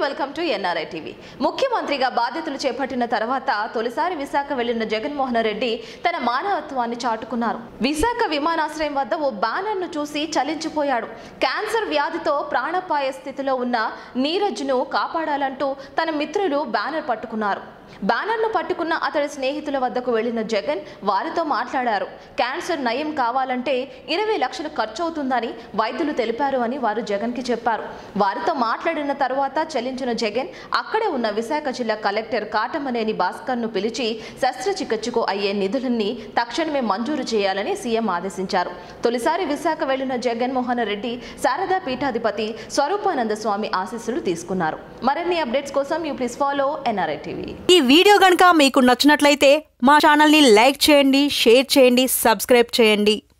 welcome to NRI TV ముఖ్యమంత్రిగా బాధ్యతలు చేపట్టిన తర్వాత తొలిసారి విశాఖ వెళ్లిన జగన్మోహన్ రెడ్డి తన మానవత్వాన్ని చాటుకున్నారు విశాఖ విమానాశ్రయం వద్ద ఓ బ్యానర్ ను చూసి చలించిపోయాడు క్యాన్సర్ వ్యాధితో ప్రాణాపాయ స్థితిలో ఉన్న నీరజ్ను కాపాడాలంటూ తన మిత్రులు బ్యానర్ పట్టుకున్నారు బ్యానర్ను పట్టుకున్న అతడి స్నేహితుల వద్దకు వెళ్లిన జగన్ వారితో మాట్లాడారు క్యాన్సర్ నయం కావాలంటే ఇరవై లక్షలు ఖర్చు అవుతుందని వైద్యులు తెలిపారు అని వారు జగన్కి చెప్పారు వారితో మాట్లాడిన తర్వాత చెల్లించిన జగన్ అక్కడే ఉన్న విశాఖ జిల్లా కలెక్టర్ కాటమనేని భాస్కర్ను పిలిచి శస్త్రచికిత్సకు అయ్యే నిధులన్నీ తక్షణమే మంజూరు చేయాలని సీఎం ఆదేశించారు తొలిసారి విశాఖ వెళ్లిన జగన్మోహన్ రెడ్డి శారదా పీఠాధిపతి స్వరూపానంద స్వామి ఆశీస్సులు తీసుకున్నారు మరిన్ని అప్డేట్స్ కోసం you please follow NRI TV ఈ వీడియో గనుక మీకు నచ్చినట్లయితే మా ఛానల్ని లైక్ చేయండి షేర్ చేయండి సబ్స్క్రైబ్ చేయండి